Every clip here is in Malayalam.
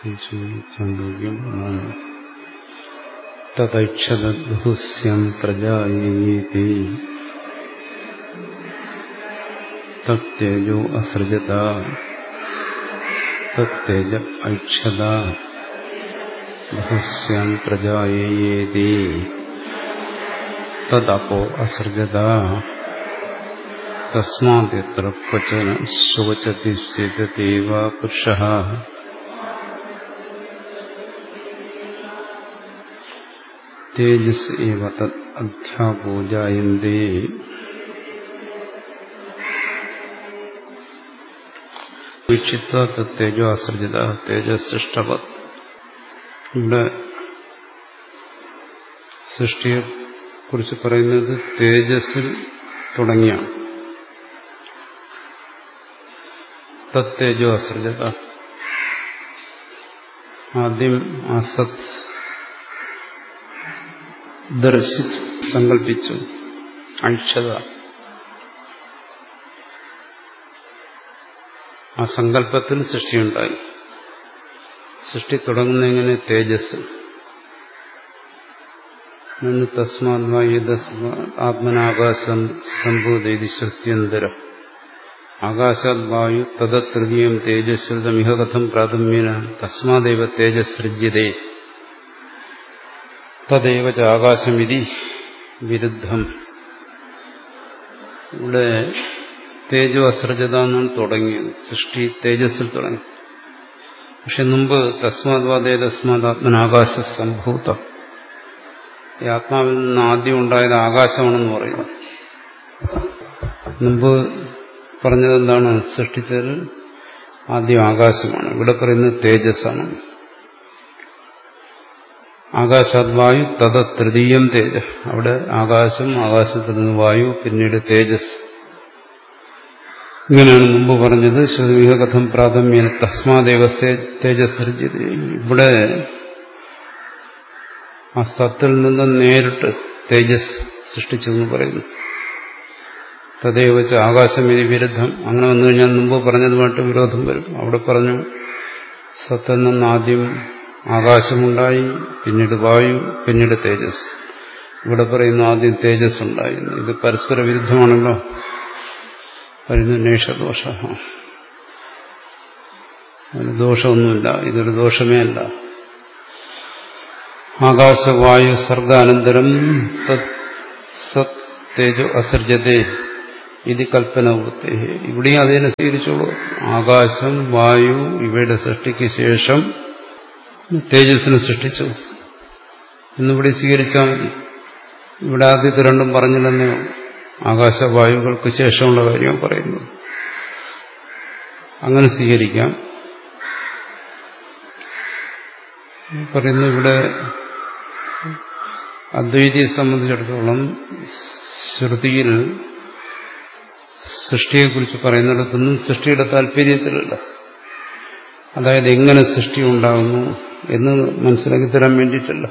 ചാന്തോക്യം തൈക്ഷദുഹുസ്യം പ്രജായേതി തേജോ അസൃജത തേജ ഐക്ഷത ബഹുസ്യം പ്രജായേതി തദപോ അസൃജത തസ്മാദ്യത്ര ക്വചന ശോചതി ചേതേവ പുരുഷ തേജസ് ഏവ തത് അധ്യാപോ ജായന്തേ വീക്ഷിത്വ തേജോ അസൃജിത തേജസൃഷ്ടവത് ഇവിടെ സൃഷ്ടിയെ കുറിച്ച് പറയുന്നത് തേജസ്സിൽ തുടങ്ങിയാണ് തത്തേജോ അസൃജത ആദ്യം അസത് ദർശിച്ചു സങ്കല്പിച്ചു അക്ഷത ആ സങ്കല്പത്തിൽ സൃഷ്ടിയുണ്ടായി സൃഷ്ടി തുടങ്ങുന്ന എങ്ങനെ തേജസ് നിന്ന് തസ്മാത് ആത്മനാകാശം സംഭൂതേതി ശ്രുത്യന്തരം ആകാശാത് വായു തദ തൃതീയം തേജസ്സൃതമിഹ കഥം പ്രാഥമ്യേന തസ്മാദേവ തേജസൃജ്യതേ തദൈവ ആകാശമിതി വിരുദ്ധം ഇവിടെ തേജോ അസൃജത എന്നാണ് തുടങ്ങിയത് സൃഷ്ടി തേജസ്സിൽ തുടങ്ങി പക്ഷെ മുമ്പ് തസ്മാത് വാദേ തസ്മാത് ആത്മനാകാശ സംഭൂതം ഈ ആത്മാവിൽ നിന്ന് ആദ്യം ഉണ്ടായത് ആകാശമാണെന്ന് പറയുന്നു മുമ്പ് പറഞ്ഞത് എന്താണ് സൃഷ്ടിച്ചത് ആദ്യം ആകാശമാണ് ഇവിടെ പറയുന്നത് തേജസ്സാണ് ആകാശാത് വായു തത തൃതീയം തേജ അവിടെ ആകാശം ആകാശത്തിൽ നിന്ന് വായു പിന്നീട് തേജസ് ഇങ്ങനെയാണ് മുമ്പ് പറഞ്ഞത് ശ്രുതിവിഹ കഥം പ്രാഥമ്യേന തസ്മാദേവ തേജസ്സൃജ്യത ഇവിടെ ആ സത്തിൽ നിന്ന് നേരിട്ട് തേജസ് സൃഷ്ടിച്ചു എന്ന് പറയുന്നു തദൈവ വെച്ച് ആകാശം ഇനി വിരുദ്ധം അങ്ങനെ വന്നു കഴിഞ്ഞാൽ മുമ്പ് പറഞ്ഞതുമായിട്ട് വിരോധം വരും അവിടെ പറഞ്ഞു സത്തിൽ നിന്ന് ആദ്യം ആകാശമുണ്ടായി പിന്നീട് വായു പിന്നീട് തേജസ് ഇവിടെ പറയുന്നു ആദ്യം തേജസ് ഉണ്ടായി ഇത് പരസ്പര വിരുദ്ധമാണല്ലോ പറയുന്നു നേഷദോഷ അതിന് ദോഷമൊന്നുമില്ല ഇതൊരു ദോഷമേ അല്ല ആകാശവായു സർഗാനന്തരം സത് തേജോ അസർജതേ ഇത് കൽപ്പന വൃത്തി ഇവിടെയും അതിനെ സ്വീകരിച്ചോളൂ ആകാശം വായു ഇവയുടെ സൃഷ്ടിക്ക് ശേഷം തേജസ്സിനെ സൃഷ്ടിച്ചു എന്നിവിടെ സ്വീകരിച്ചാൽ മതി ഇവിടെ ആദ്യത്തെ രണ്ടും പറഞ്ഞില്ലെന്നേ ആകാശവായുകൾക്ക് ശേഷമുള്ള കാര്യം പറയുന്നത് അങ്ങനെ സ്വീകരിക്കാം പറയുന്നു ഇവിടെ അദ്വൈതിയെ സംബന്ധിച്ചിടത്തോളം ശ്രുതിയിൽ സൃഷ്ടിയെക്കുറിച്ച് പറയുന്നിടത്തൊന്നും സൃഷ്ടിയുടെ താല്പര്യത്തിലല്ല അതായത് എങ്ങനെ സൃഷ്ടി ഉണ്ടാകുന്നു എന്ന് മനസ്സിലാക്കി തരാൻ വേണ്ടിയിട്ടല്ല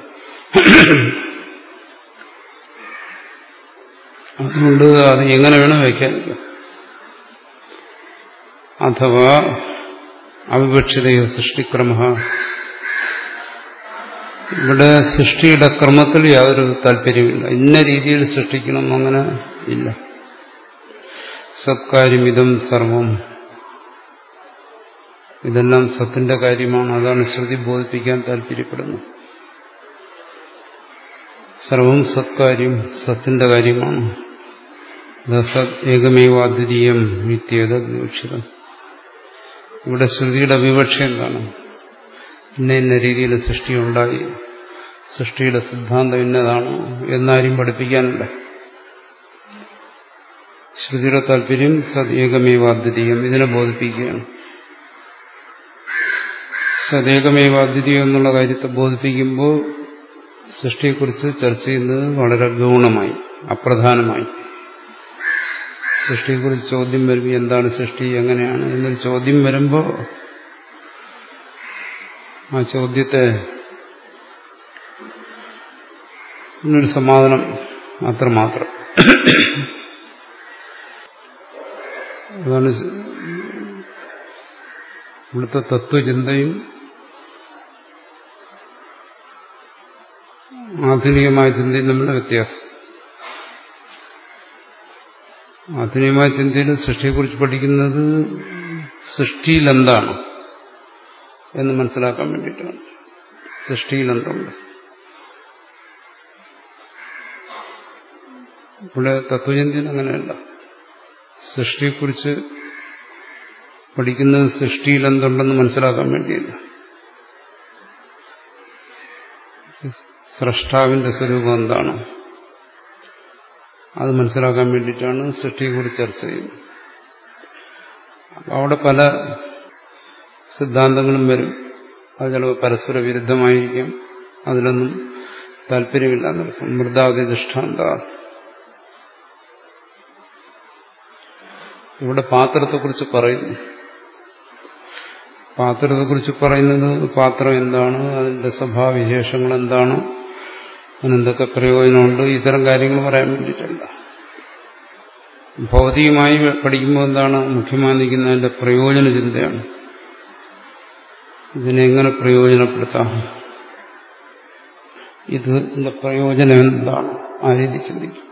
അതുകൊണ്ട് അത് എങ്ങനെ വേണം വയ്ക്കാനില്ല അഥവാ അവിവക്ഷിതയോ സൃഷ്ടിക്രമ ഇവിടെ സൃഷ്ടിയുടെ ക്രമത്തിൽ യാതൊരു താല്പര്യമില്ല ഇന്ന രീതിയിൽ സൃഷ്ടിക്കണം അങ്ങനെ ഇല്ല സത്കാര്യമിതം സർവം ഇതെല്ലാം സത്തിന്റെ കാര്യമാണ് അതാണ് ശ്രുതി ബോധിപ്പിക്കാൻ താല്പര്യപ്പെടുന്നത് സർവം സത്കാര്യം സത്തിന്റെ കാര്യമാണ് സത് ഏകമേവാദ്വിതീയം നിത്യേത വിവക്ഷിതം ഇവിടെ ശ്രുതിയുടെ വിവക്ഷ എന്താണ് ഇന്ന ഇന്ന രീതിയിൽ സൃഷ്ടി ഉണ്ടായി സൃഷ്ടിയുടെ സിദ്ധാന്തം ഇന്നതാണ് എന്നാരും പഠിപ്പിക്കാനില്ല ശ്രുതിയുടെ താല്പര്യം സത് ഏകമേവാദ്വിതീയം ഇതിനെ ബോധിപ്പിക്കുകയാണ് സദേകമേവാദ്വിതീയം എന്നുള്ള കാര്യത്തെ ബോധിപ്പിക്കുമ്പോൾ സൃഷ്ടിയെക്കുറിച്ച് ചർച്ച ചെയ്യുന്നത് വളരെ ഗൗണമായി അപ്രധാനമായി സൃഷ്ടിയെക്കുറിച്ച് ചോദ്യം വരുമ്പോൾ എന്താണ് സൃഷ്ടി എങ്ങനെയാണ് എന്നൊരു ചോദ്യം വരുമ്പോൾ ആ ചോദ്യത്തെ ഒരു സമാധാനം അത്രമാത്രം അതാണ് ഇവിടുത്തെ തത്വചിന്തയും ആധുനികമായ ചിന്തയും തമ്മിലുള്ള വ്യത്യാസം ആധുനികമായ ചിന്തയിൽ സൃഷ്ടിയെക്കുറിച്ച് പഠിക്കുന്നത് സൃഷ്ടിയിൽ എന്താണ് എന്ന് മനസ്സിലാക്കാൻ വേണ്ടിയിട്ടാണ് സൃഷ്ടിയിൽ എന്തുണ്ട് ഇവിടെ തത്വചിന്തയിൽ അങ്ങനെയല്ല സൃഷ്ടിയെക്കുറിച്ച് പഠിക്കുന്നത് സൃഷ്ടിയിൽ എന്തുണ്ടെന്ന് മനസ്സിലാക്കാൻ വേണ്ടിയില്ല സ്രഷ്ടാവിന്റെ സ്വരൂപം എന്താണ് അത് മനസ്സിലാക്കാൻ വേണ്ടിയിട്ടാണ് സൃഷ്ടിയെക്കുറിച്ച് ചർച്ച ചെയ്യുന്നത് അപ്പോൾ അവിടെ പല സിദ്ധാന്തങ്ങളും വരും അത് ചിലപ്പോൾ പരസ്പര വിരുദ്ധമായിരിക്കും അതിലൊന്നും താല്പര്യമില്ല എന്നർത്ഥം മൃതാവധി ദൃഷ്ടാന്ത ഇവിടെ പാത്രത്തെക്കുറിച്ച് പറയുന്നു പാത്രത്തെക്കുറിച്ച് പറയുന്നത് പാത്രം എന്താണ് അതിന്റെ സ്വഭാവവിശേഷങ്ങൾ എന്താണ് അതിനെന്തൊക്കെ പ്രയോജനമുണ്ട് ഇത്തരം കാര്യങ്ങൾ പറയാൻ വേണ്ടിയിട്ടല്ല ഭൗതികമായി പഠിക്കുമ്പോൾ എന്താണ് മുഖ്യമായി നിൽക്കുന്നതിന്റെ പ്രയോജന ചിന്തയാണ് ഇതിനെ എങ്ങനെ പ്രയോജനപ്പെടുത്താം ഇതിന്റെ പ്രയോജനം എന്താണ് ആ രീതി ചിന്തിക്കും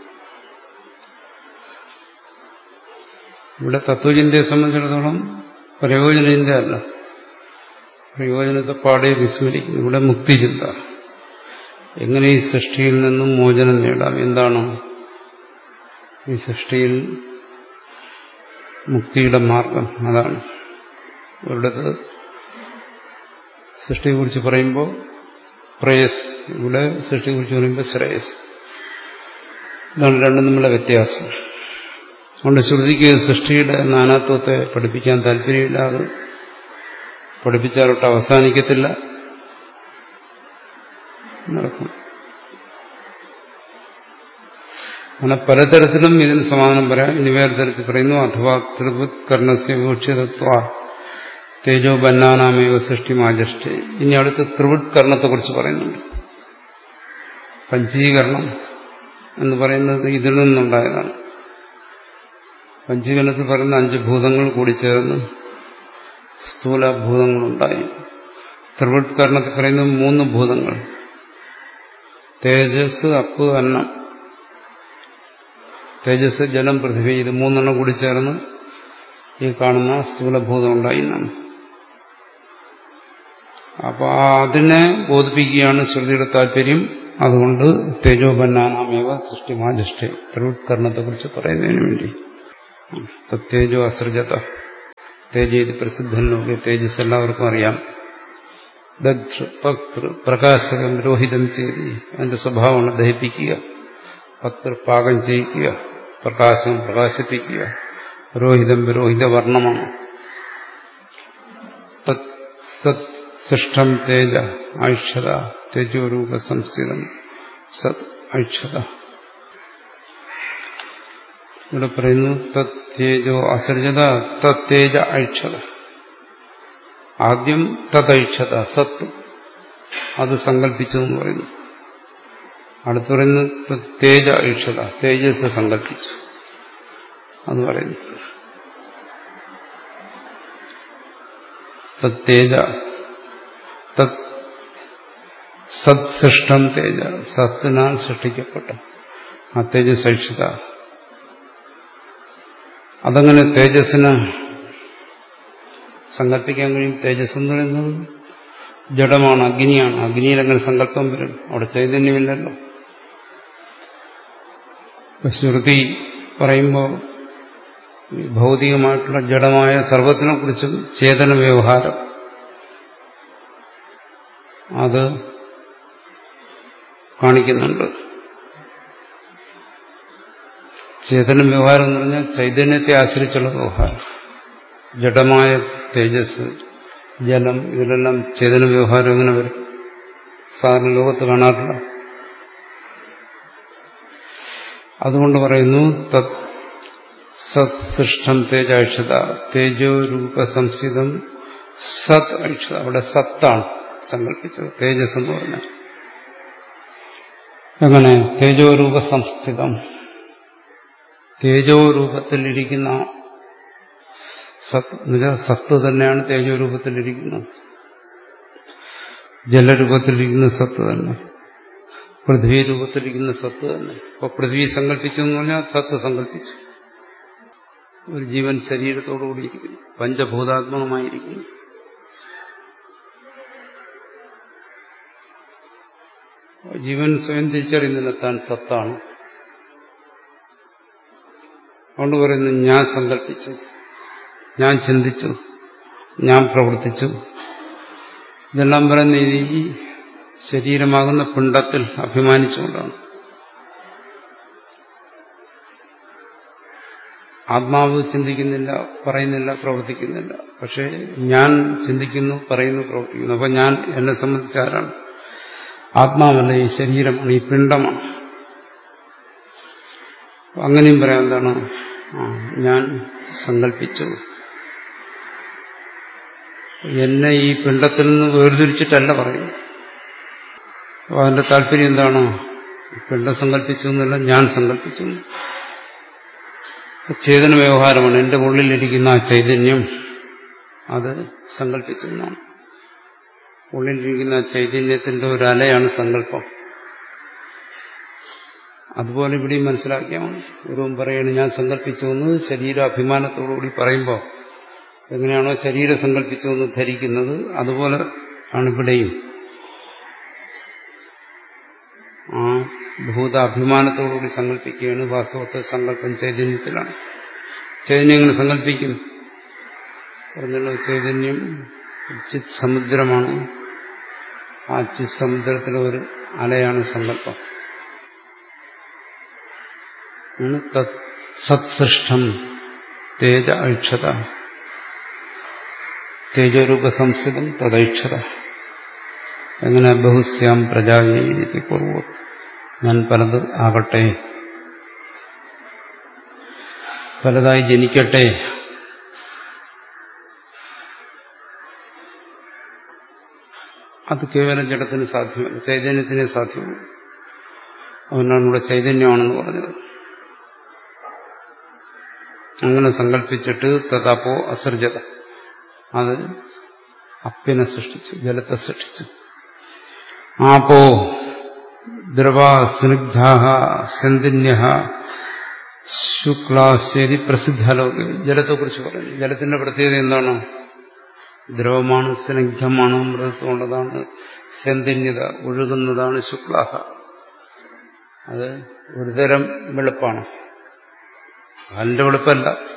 ഇവിടെ തത്വചിന്തയെ സംബന്ധിച്ചിടത്തോളം പ്രയോജന ചിന്തയല്ല പ്രയോജനത്തെ പാടെ വിസ്മരിക്കുന്നു ഇവിടെ മുക്തിചിന്ത എങ്ങനെ ഈ സൃഷ്ടിയിൽ നിന്നും മോചനം നേടാം എന്താണ് ഈ സൃഷ്ടിയിൽ മുക്തിയുടെ മാർഗം അതാണ് ഇവിടുത്തെ സൃഷ്ടിയെക്കുറിച്ച് പറയുമ്പോൾ പ്രേയസ് ഇവിടെ സൃഷ്ടിയെക്കുറിച്ച് പറയുമ്പോൾ ശ്രേയസ് ഇതാണ് രണ്ടും തമ്മിലുള്ള വ്യത്യാസം അതുകൊണ്ട് ശ്രുതിക്ക് സൃഷ്ടിയുടെ നാനാത്വത്തെ പഠിപ്പിക്കാൻ താല്പര്യമില്ലാതെ പഠിപ്പിച്ചാലോട്ട് അവസാനിക്കത്തില്ല നടക്കും അങ്ങനെ പലതരത്തിലും ഇതിന് സമാധാനം പറയാം ഇനി വേറെ തരത്തിൽ പറയുന്നു അഥവാ ത്രിപുത് കർണസ്യ വിവക്ഷിതത്വ തേജോ ബന്നാനാമേവ സൃഷ്ടി മാജഷ്ടി ഇനി അടുത്ത് ത്രിവിട് കർണത്തെക്കുറിച്ച് പറയുന്നുണ്ട് പഞ്ചീകരണം എന്ന് പറയുന്നത് ഇതിൽ നിന്നുണ്ടായതാണ് പഞ്ചീകരണത്തിൽ പറയുന്ന അഞ്ച് ഭൂതങ്ങൾ കൂടി ചേർന്ന് സ്ഥൂലഭൂതങ്ങളുണ്ടായി ത്രിവൃത്കരണത്തിൽ പറയുന്ന മൂന്ന് ഭൂതങ്ങൾ തേജസ് അപ്പ് അന്നം തേജസ് ജലം പൃഥ്വി ഇത് മൂന്നെണ്ണം കൂടി ചേർന്ന് ഈ കാണുന്ന സ്ഥൂലഭൂതം ഉണ്ടായി എന്നാണ് അപ്പൊ അതിനെ ബോധിപ്പിക്കുകയാണ് ശ്രുതിയുടെ താല്പര്യം അതുകൊണ്ട് തേജോപന്നാനാമേവ സൃഷ്ടിമാജഷ്ടി ത്രിവൃത്കരണത്തെക്കുറിച്ച് പറയുന്നതിന് വേണ്ടി തേജോ അസൃജത തേജേത് പ്രസിദ്ധൻ ലോകെ തേജസ് എല്ലാവർക്കും അറിയാം ദഗ്ധൃ പക്തൃ പ്രകാശകം രോഹിതം ചെയ്ത് അതിന്റെ സ്വഭാവമാണ് ദഹിപ്പിക്കുക പക്തൃ പാകം ചെയ്യിക്കുക പ്രകാശം പ്രകാശിപ്പിക്കുക രോഹിതം രോഹിത വർണ്ണമാണ് സത് സൃഷ്ടം തേജ ഐക്ഷത തേജോരൂപ സംസ്ഥിതം സത് ഐക്ഷത ഇവിടെ പറയുന്നു തേജോ അസർജത തേജ ഐക്ഷത ആദ്യം തദൈക്ഷത സത്ത് അത് സങ്കല്പിച്ചു എന്ന് പറയുന്നു അടുത്ത് പറയുന്നത് തേജ ഐക്ഷത തേജസ് സങ്കല്പിച്ചു അത് പറയുന്നു തേജ സത്സൃഷ്ടം തേജ സത്തിനാൽ സൃഷ്ടിക്കപ്പെട്ട ആ തേജസ് ഐക്ഷത അതങ്ങനെ തേജസ്സിന് സങ്കല്പിക്കാൻ കഴിയും തേജസ് എന്ന് പറയുന്നത് ജഡമാണ് അഗ്നിയാണ് അഗ്നിയിൽ അങ്ങനെ സങ്കല്പം വരും അവിടെ ചൈതന്യമില്ലല്ലോ ശ്രുതി പറയുമ്പോൾ ഭൗതികമായിട്ടുള്ള ജഡമായ സർവത്തിനെ കുറിച്ചും ചേതന വ്യവഹാരം അത് കാണിക്കുന്നുണ്ട് ചേതന വ്യവഹാരം എന്ന് പറഞ്ഞാൽ ചൈതന്യത്തെ ആശ്രയിച്ചുള്ള വ്യവഹാരം ജഡമായ തേജസ് ജലം ഇതിലെല്ലാം ചേതന വ്യവഹാരം എങ്ങനെ വരും സാധാരണ ലോകത്ത് കാണാറില്ല അതുകൊണ്ട് പറയുന്നു തത് സത്സൃഷ്ടം തേജാക്ഷത തേജോരൂപ സംസ്ഥിതം സത് ഐക്ഷത അവിടെ സത്താണ് സങ്കല്പിച്ചത് തേജസ് എന്ന് പറഞ്ഞാൽ എങ്ങനെ തേജോരൂപ സംസ്ഥിതം തേജോരൂപത്തിലിരിക്കുന്ന സത്ത് എന്നുവെച്ചാൽ സത്ത് തന്നെയാണ് തേജോരൂപത്തിലിരിക്കുന്നത് ജലരൂപത്തിലിരിക്കുന്ന സത്ത് തന്നെ പൃഥ്വി രൂപത്തിലിരിക്കുന്ന സത്ത് തന്നെ അപ്പൊ പൃഥ്വി സങ്കല്പിച്ചു എന്ന് പറഞ്ഞാൽ സത്ത് സങ്കല്പിച്ചു ഒരു ജീവൻ ശരീരത്തോടുകൂടി ഇരിക്കുന്നു പഞ്ചഭൂതാത്മകമായിരിക്കുന്നു ജീവൻ സ്വയം തിരിച്ചറിയുന്നില്ല താൻ സത്താണ് അതുകൊണ്ട് പറയുന്നു ഞാൻ സങ്കല്പിച്ചു ഞാൻ ചിന്തിച്ചു ഞാൻ പ്രവർത്തിച്ചു ഇതെല്ലാം പറയുന്ന ഈ ശരീരമാകുന്ന പിണ്ടത്തിൽ അഭിമാനിച്ചുകൊണ്ടാണ് ആത്മാവ് ചിന്തിക്കുന്നില്ല പറയുന്നില്ല പ്രവർത്തിക്കുന്നില്ല പക്ഷേ ഞാൻ ചിന്തിക്കുന്നു പറയുന്നു പ്രവർത്തിക്കുന്നു അപ്പൊ ഞാൻ എന്നെ സംബന്ധിച്ച് ആരാണ് ആത്മാവല്ല ഈ ശരീരമാണ് ഈ പിണ്ടമാണ് അങ്ങനെയും പറയാം എന്താണ് ഞാൻ സങ്കല്പിച്ചു എന്നെ ഈ പിണ്ടത്തിൽ നിന്ന് വേർതിരിച്ചിട്ടല്ല പറയും അപ്പോൾ അതിന്റെ താല്പര്യം എന്താണ് പിണ്ടം സങ്കല്പിച്ചു എന്നല്ല ഞാൻ സങ്കല്പിച്ചു ചേതന വ്യവഹാരമാണ് എന്റെ ഉള്ളിലിരിക്കുന്ന ആ ചൈതന്യം അത് സങ്കല്പിച്ചു എന്നാണ് ഉള്ളിലിരിക്കുന്ന ആ ചൈതന്യത്തിന്റെ ഒരു അലയാണ് സങ്കല്പം അതുപോലെ ഇവിടെയും മനസ്സിലാക്കിയാൽ മതി ഗുരുവും പറയുന്നത് ഞാൻ സങ്കല്പിച്ചു എന്ന് ശരീരാഭിമാനത്തോടുകൂടി പറയുമ്പോൾ എങ്ങനെയാണോ ശരീരം സങ്കല്പിച്ചു എന്ന് ധരിക്കുന്നത് അതുപോലെ ആണ് ഇവിടെയും ആ ഭൂതാഭിമാനത്തോടുകൂടി സങ്കല്പിക്കുകയാണ് വാസ്തവത്തെ സങ്കല്പം ചൈതന്യത്തിലാണ് ചൈതന്യം എങ്ങനെ സങ്കല്പിക്കും പറഞ്ഞല്ലോ ചൈതന്യം ചിത് സമുദ്രമാണ് ആ ചിത് സമുദ്രത്തിലെ ഒരു അലയാണ് സങ്കല്പം സത്സൃഷ്ടം തേജ ഐക്ഷത തേജരൂപ സംസ്ഥിതം തദൈക്ഷത എങ്ങനെ ബഹുസ്യാം പ്രജാവീതി പൂർവ്വം ഞാൻ പലത് ആകട്ടെ പലതായി ജനിക്കട്ടെ അത് കേവലം ജഡത്തിന് സാധ്യമല്ല ചൈതന്യത്തിന് സാധ്യമല്ല അതുകൊണ്ടാണ് ഇവിടെ ചൈതന്യമാണെന്ന് പറഞ്ഞത് അങ്ങനെ സങ്കല്പിച്ചിട്ട് തഥാപ്പോ അസർജത അത് അപ്പിനെ സൃഷ്ടിച്ചു ജലത്തെ സൃഷ്ടിച്ചു ആപോ ദ്രവ സ്നിഗ്ധ സന്ധിന്യ ശുക്ലാശ്ശേരി പ്രസിദ്ധലോകം ജലത്തെക്കുറിച്ച് പറയുന്നു ജലത്തിന്റെ പ്രത്യേകത എന്താണ് ദ്രവമാണ് സ്നിഗ്ധമാണ് മൃദത്വമുള്ളതാണ് സന്ധിന്യത ഒഴുകുന്നതാണ് ശുക്ലാഹ അത് ഒരുതരം വെളുപ്പാണ് പാലിന്റെ വെളുപ്പല്ല